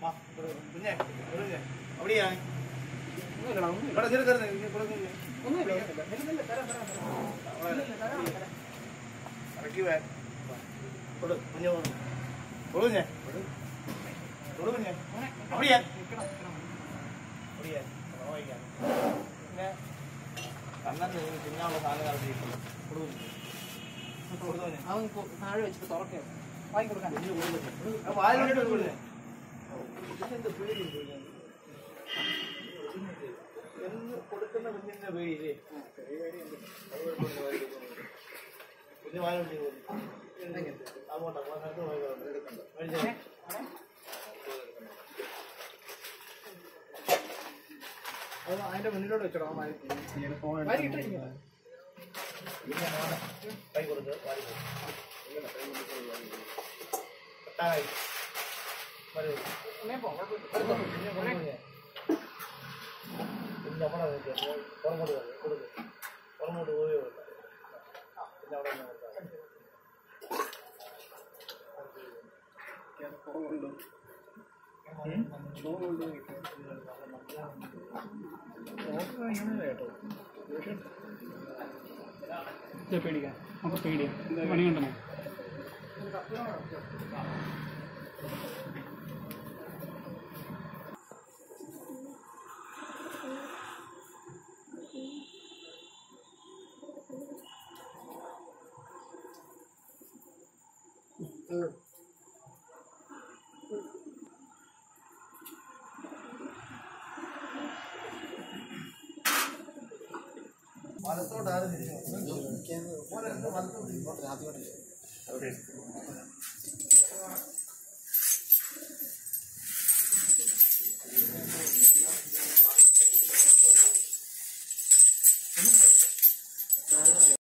വാ, ഇവിടെ വരൂ. കുഞ്ഞേ ഇവിടെ കുഞ്ഞേ. അവിടെയാ ഒന്നുമില്ലടാ, ഒന്നുമില്ല. ഇവിടെ ചെറു തരുന്നേ ഇവിടെ കുഞ്ഞേ. ഒന്നുമില്ല, ഒന്നുമില്ല. ഇല്ല, ഇല്ല, തരാം, തരാം, തരാം. ഇല്ല, ഇല്ല, തരാം, തരാം. ഇറക്കി വേ കൊടു കുഞ്ഞെ കൊടു കൊടു കുഞ്ഞെ കൊടു കുഞ്ഞെ അവിടെയാ നിക്കണം, നിക്കണം. അവിടെയാ വായിക്കാം പിന്നെ കണ്ണത്ത് തിന്നാനുള്ള സാധനം നടത്തിയിട്ടുണ്ട് കൊടു കുഞ്ഞെ കൊടു കുഞ്ഞെ അവൻ കൊ- താഴെ വെച്ചിട്ട് തുറക്കാം വാങ്ങി കൊടുക്കാൻ വായിലോട്ട് കൊടുക്കുന്നേ ഇതിനെന്ത് പേടിയുണ്ട് ഇതിന്? എന്ന് കൊടുക്കുന്ന കുഞ്ഞിന്റെ പേടിയില്ലേ കുഞ്ഞ് വായിലോട്ട് അങ്ങോട്ടാ അങ്ങോട്ട് വായിലോട്ട് എടുക്കണ്ട മേടിച്ചേ അത് അതിന്റെ മുന്നിലോട്ട് വെച്ചോ വാരി ഇട്ടിരിക്കുന്നു പിന്നെ മോനെ കൈ കൊടുത്ത് വാരി കൊടുക്ക്. കട്ടായി. വരൂ. അമ്മേ പോ പിന്നെ കൊണ്ടുപോയി. പിന്നെ അവിടെ നിൽക്ക്. പുറകോട്ട് പോയി. കൊടുക്ക്. പുറകോട്ട് പോവുകയോ ഇല്ല. പിന്നെ അവിടെ നിന്ന് കൊടുക്കാം. പേടിക്കാം നമുക്ക് പേടിയാ പണി കണ്ടോ വലത്തോട്ട് ആരും തിരിഞ്ഞു മോനെ എന്ത് വലത്തോട്ട് ഇങ്ങോട്ട് ആദ്യമായിട്ട്